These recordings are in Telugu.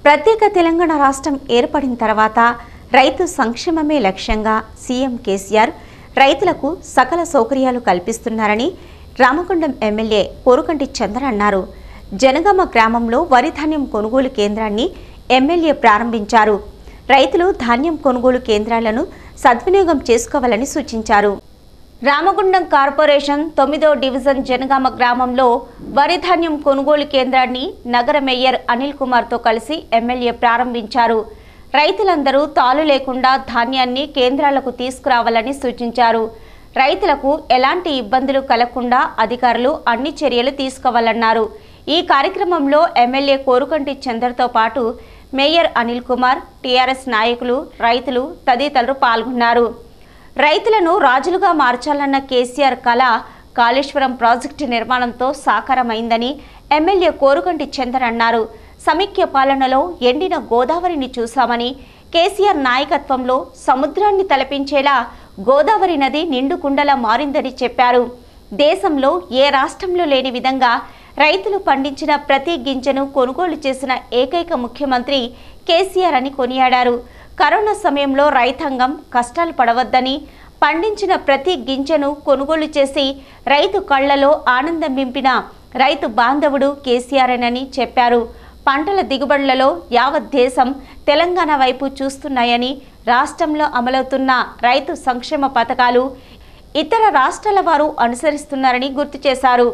ప్రత్యేక తెలంగాణ రాష్ట్రం ఏర్పడిన తర్వాత రైతు సంక్షేమమే లక్ష్యంగా సీఎం కేసీఆర్ రైతులకు సకల సౌకర్యాలు కల్పిస్తున్నారని రామగుండం ఎమ్మెల్యే పోరుకంటి చంద్ర అన్నారు జనగామ గ్రామంలో వరి ధాన్యం కొనుగోలు కేంద్రాన్ని ఎమ్మెల్యే ప్రారంభించారు రైతులు ధాన్యం కొనుగోలు కేంద్రాలను సద్వినియోగం చేసుకోవాలని సూచించారు రామగుండం కార్పొరేషన్ తొమ్మిదో డివిజన్ జనగామ గ్రామంలో వరి ధాన్యం కొనుగోలు కేంద్రాన్ని నగర మేయర్ అనిల్ కుమార్తో కలిసి ఎమ్మెల్యే ప్రారంభించారు రైతులందరూ తాలు లేకుండా ధాన్యాన్ని కేంద్రాలకు తీసుకురావాలని సూచించారు రైతులకు ఎలాంటి ఇబ్బందులు కలగకుండా అధికారులు అన్ని చర్యలు తీసుకోవాలన్నారు ఈ కార్యక్రమంలో ఎమ్మెల్యే కోరుకంటి చంద్రతో పాటు మేయర్ అనిల్ కుమార్ టీఆర్ఎస్ నాయకులు రైతులు తదితరులు పాల్గొన్నారు రైతులను రాజులుగా మార్చాలన్న కేసీఆర్ కళ కాళేశ్వరం ప్రాజెక్టు నిర్మాణంతో సాకారమైందని ఎమ్మెల్యే కోరుకంటి చందర్ అన్నారు సమైక్య పాలనలో ఎండిన గోదావరిని చూశామని కేసీఆర్ నాయకత్వంలో సముద్రాన్ని తలపించేలా గోదావరి నది నిండు కుండలా మారిందని చెప్పారు దేశంలో ఏ రాష్ట్రంలో లేని విధంగా రైతులు పండించిన ప్రతి గింజను కొనుగోలు చేసిన ఏకైక ముఖ్యమంత్రి కేసీఆర్ అని కొనియాడారు కరోనా సమయంలో రైతాంగం కష్టాలు పడవద్దని పండించిన ప్రతి గింజను కొనుగోలు చేసి రైతు కళ్లలో ఆనందం నింపిన రైతు బాంధవుడు కేసీఆర్నని చెప్పారు పంటల దిగుబడులలో యావత్ దేశం తెలంగాణ వైపు చూస్తున్నాయని రాష్ట్రంలో అమలవుతున్న రైతు సంక్షేమ పథకాలు ఇతర రాష్ట్రాల వారు అనుసరిస్తున్నారని గుర్తు చేశారు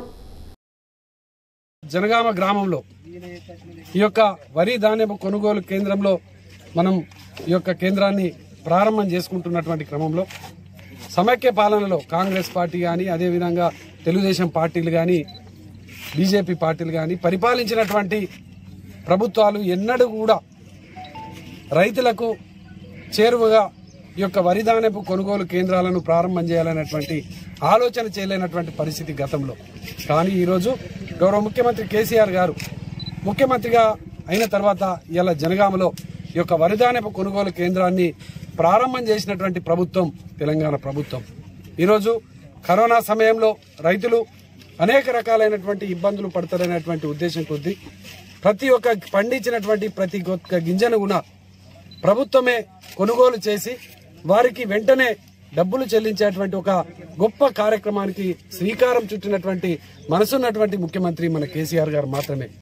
జనగామ గ్రామంలో ఈ యొక్క వరి ధాన్యపు కొనుగోలు కేంద్రంలో మనం ఈ యొక్క కేంద్రాన్ని ప్రారంభం చేసుకుంటున్నటువంటి క్రమంలో సమైక్య పాలనలో కాంగ్రెస్ పార్టీ కానీ అదేవిధంగా తెలుగుదేశం పార్టీలు కానీ బీజేపీ పార్టీలు కానీ పరిపాలించినటువంటి ప్రభుత్వాలు ఎన్నడూ కూడా రైతులకు చేరువగా ఈ యొక్క వరి ధాన్యపు కొనుగోలు కేంద్రాలను ప్రారంభం చేయాలనేటువంటి ఆలోచన చేయలేనటువంటి పరిస్థితి గతంలో కానీ ఈరోజు గౌరవ ముఖ్యమంత్రి కేసీఆర్ గారు ముఖ్యమంత్రిగా అయిన తర్వాత ఇలా జనగామలో ఈ యొక్క వరి ధాన్యపు కొనుగోలు కేంద్రాన్ని ప్రారంభం చేసినటువంటి ప్రభుత్వం తెలంగాణ ప్రభుత్వం ఈరోజు కరోనా సమయంలో రైతులు అనేక రకాలైనటువంటి ఇబ్బందులు పడతారనేటువంటి ఉద్దేశం కొద్దీ ప్రతి ఒక్క పండించినటువంటి ప్రతి ఒక్క గింజను కూడా ప్రభుత్వమే కొనుగోలు చేసి వారికి వెంటనే డబ్బులు చెల్లించేటువంటి ఒక గొప్ప కార్యక్రమానికి శ్రీకారం చుట్టినటువంటి మనసున్నటువంటి ముఖ్యమంత్రి మన కేసీఆర్ గారు మాత్రమే